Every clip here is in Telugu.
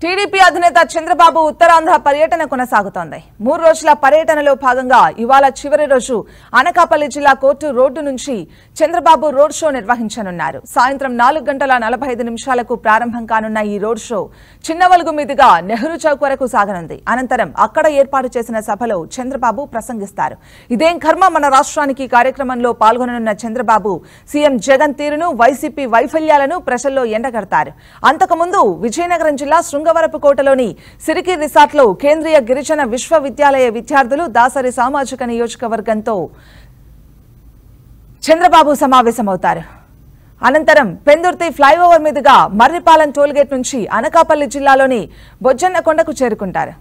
టీడీపీ అధినేత చంద్రబాబు ఉత్తరాంధ్ర పర్యటన కొనసాగుతోంది మూడు రోజుల పర్యటనలో భాగంగా ఇవాళ చివరి రోజు అనకాపల్లి జిల్లా కోర్టు రోడ్డు నుంచి చంద్రబాబు రోడ్ షో నిర్వహించనున్నారు సాయంత్రం నాలుగు గంటల నలభై ఐదు నిమిషాలకు ప్రారంభం కానున్న ఈ రోడ్ షో చిన్నవలుగు మీదుగా నెహ్రూ చౌక్ వరకు సాగనుంది అనంతరం అక్కడ ఏర్పాటు చేసిన సభలో చంద్రబాబు ప్రసంగిస్తారు ఇదేం కర్మ మన రాష్ట్రానికి కార్యక్రమంలో పాల్గొననున్న చంద్రబాబు సీఎం జగన్ తీరును వైసీపీ వైఫల్యాలను ప్రజల్లో ఎండగడతారు అంతకుముందు విజయనగరం జిల్లా శృంగవరపుకోటలోని సిరికి రిసార్ట్లో కేంద్రీయ గిరిజన విశ్వవిద్యాలయ విద్యార్థులు దాసరి సామాజిక నియోజకవర్గంతో చంద్రబాబు సమావేశమవుతారు అనంతరం పెందుర్తి ఫ్లైఓవర్ మీదుగా మర్రిపాలెం టోల్గేట్ నుంచి అనకాపల్లి జిల్లాలోని బొజ్జన్నకొండకు చేరుకుంటారు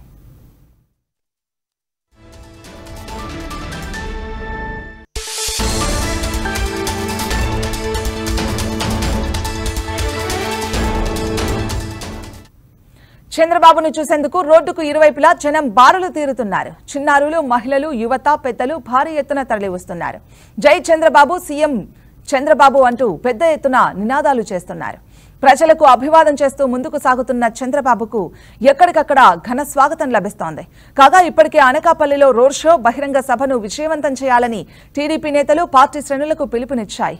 చంద్రబాబును చూసేందుకు రోడ్డుకు ఇరువైపులా జనం బారులు తీరుతున్నారు చిన్నారులు మహిళలు యువత పెద్దలు భారీ ఎత్తున తరలివస్తున్నారు జై చంద్రబాబు సీఎం చంద్రబాబు అంటూ పెద్ద ఎత్తున నినాదాలు చేస్తున్నారు ప్రజలకు అభివాదం చేస్తూ ముందుకు సాగుతున్న చంద్రబాబుకు ఎక్కడికక్కడ ఘన స్వాగతం లభిస్తోంది కాగా ఇప్పటికే అనకాపల్లిలో రోడ్ షో బహిరంగ సభను విజయవంతం చేయాలని టీడీపీ నేతలు పార్టీ శ్రేణులకు పిలుపునిచ్చాయి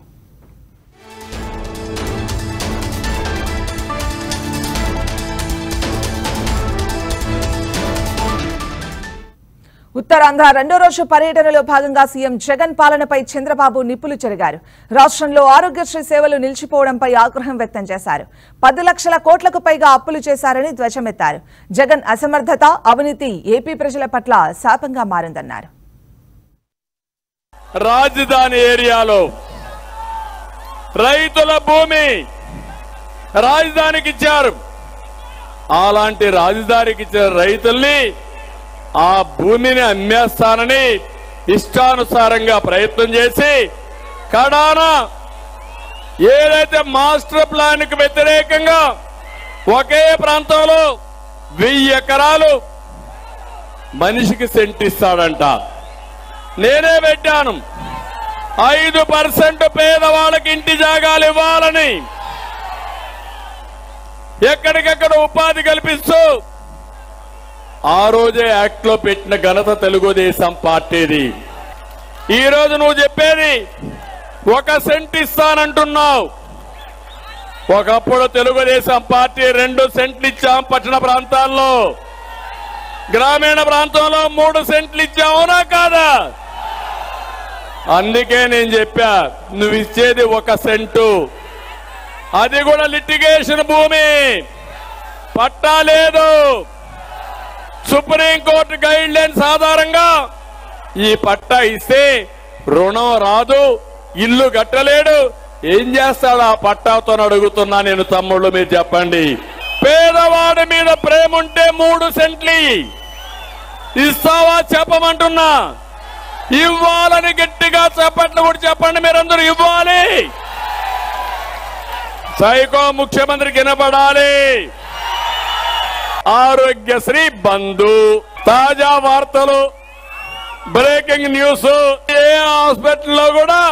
ఉత్తరాంధ్ర రెండో రోజు పర్యటనలో భాగంగా సీఎం జగన్ పాలనపై చంద్రబాబు నిప్పులు చెరిగారు రాష్ట్రంలో ఆరోగ్యశ్రీ సేవలు నిలిచిపోవడంపై ఆగ్రహం వ్యక్తం చేశారు పది లక్షల కోట్లకు పైగా అప్పులు చేశారని ధ్వజమెత్తారు జగన్ అసమర్థత అవినీతి ఏపీ ప్రజల పట్ల శాపంగా మారిందన్నారు రాజధాని ఏరియాలో రైతుల భూమి రాజధానికి ఇచ్చారు అలాంటి రాజధానికి ఇచ్చిన రైతుల్ని ఆ భూమిని అమ్మేస్తానని ఇష్టానుసారంగా ప్రయత్నం చేసి కడాన ఏదైతే మాస్టర్ ప్లాన్ కు వ్యతిరేకంగా ఒకే ప్రాంతంలో వెయ్యి ఎకరాలు మనిషికి సెంట్ ఇస్తాడంట నేనే పెట్టాను ఐదు పర్సెంట్ పేదవాళ్ళకి ఇంటి జాగాలు ఇవ్వాలని ఎక్కడికెక్కడ ఉపాధి కల్పిస్తూ ఆ రోజే యాక్ట్ లో పెట్టిన ఘనత తెలుగుదేశం పార్టీది ఈ రోజు నువ్వు చెప్పేది ఒక సెంట్ ఇస్తానంటున్నావు ఒకప్పుడు తెలుగుదేశం పార్టీ రెండు సెంట్లు ఇచ్చాం పట్టణ ప్రాంతాల్లో గ్రామీణ ప్రాంతంలో మూడు సెంట్లు ఇచ్చావునా కాదా అందుకే నేను చెప్పా నువ్వు ఇచ్చేది ఒక సెంటు అది కూడా లిటిగేషన్ భూమి పట్టా లేదు సుప్రీంకోర్టు గైడ్ లైన్స్ ఆధారంగా ఈ పట్టా ఇస్తే రుణం రాదు ఇల్లు కట్టలేడు ఏం చేస్తాడు ఆ పట్టాతో అడుగుతున్నా నేను తమ్ముళ్ళు మీరు చెప్పండి పేదవాడి మీద ప్రేమ ఉంటే మూడు సెంట్లు ఇయ్యి. ఇస్తావా చెప్పమంటున్నా ఇవ్వాలని గట్టిగా చెప్పండి కూడా చెప్పండి మీరందరూ ఇవ్వాలి సైకో ముఖ్యమంత్రికి వినపడాలి ఆరోగ్యశ్రీ బంధు తాజా వార్తలు బ్రేకింగ్ న్యూస్ ఏ హాస్పిటల్లో కూడా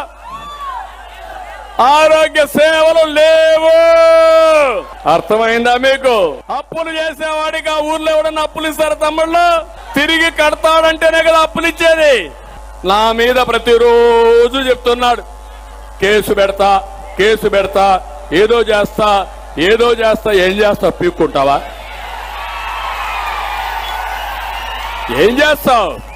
ఆరోగ్య సేవలు లేవు అర్థమైందా మీకు అప్పులు చేసేవాడికి ఆ ఊర్లో ఎవడన్నా అప్పులు ఇస్తారు తమ్ముళ్ళు తిరిగి కడతాడంటేనే కదా అప్పులు ఇచ్చేది నా మీద ప్రతిరోజు చెప్తున్నాడు కేసు పెడతా కేసు పెడతా ఏదో చేస్తా ఏదో చేస్తా ఏం చేస్తా పీక్కుంటావా ఏం చేస్తావు